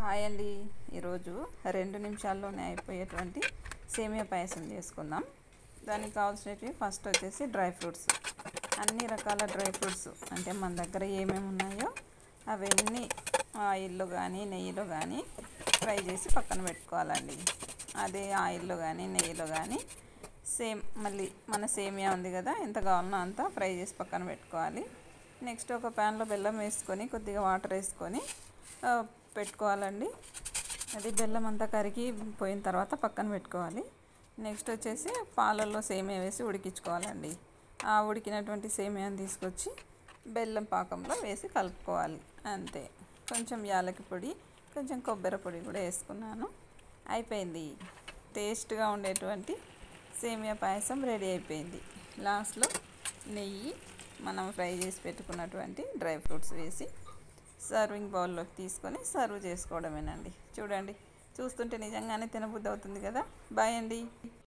hi అండి ఈరోజు రెండు నిమిషాల్లోనే అయిపోయేటువంటి సేమియా పాయసం చేసుకుందాం దానికి కావాల్సినవి ఫస్ట్ వచ్చేసి డ్రై ఫ్రూట్స్ అన్ని రకాల డ్రై ఫ్రూట్స్ అంటే మన దగ్గర ఏమేమి ఉన్నాయో అవన్నీ ఆయిల్లో కానీ నెయ్యిలో కానీ ఫ్రై చేసి పక్కన పెట్టుకోవాలండి అదే ఆయిల్లో కానీ నెయ్యిలో కానీ సేమ్ మళ్ళీ మన సేమియా ఉంది కదా ఎంత కావాలనో అంత ఫ్రై చేసి పక్కన పెట్టుకోవాలి నెక్స్ట్ ఒక ప్యాన్లో బెల్లం వేసుకొని కొద్దిగా వాటర్ వేసుకొని ఆ, పెట్టుకోవాలండి అది బెల్లం అంతా కరిగి పోయిన తర్వాత పక్కన పెట్టుకోవాలి నెక్స్ట్ వచ్చేసి పాలల్లో సేమియా వేసి ఉడికించుకోవాలండి ఆ ఉడికినటువంటి సేమియాని తీసుకొచ్చి బెల్లం పాకంలో వేసి కలుపుకోవాలి అంతే కొంచెం యాలకి పొడి కొంచెం కొబ్బరి పొడి కూడా వేసుకున్నాను అయిపోయింది టేస్ట్గా ఉండేటువంటి సేమియా పాయసం రెడీ అయిపోయింది లాస్ట్లో నెయ్యి మనం ఫ్రై చేసి పెట్టుకున్నటువంటి డ్రై ఫ్రూట్స్ వేసి సర్వింగ్ బౌల్లోకి తీసుకొని సర్వ్ చేసుకోవడమేనండి చూడండి చూస్తుంటే నిజంగానే తినబుద్ధి అవుతుంది కదా బాయ్ అండి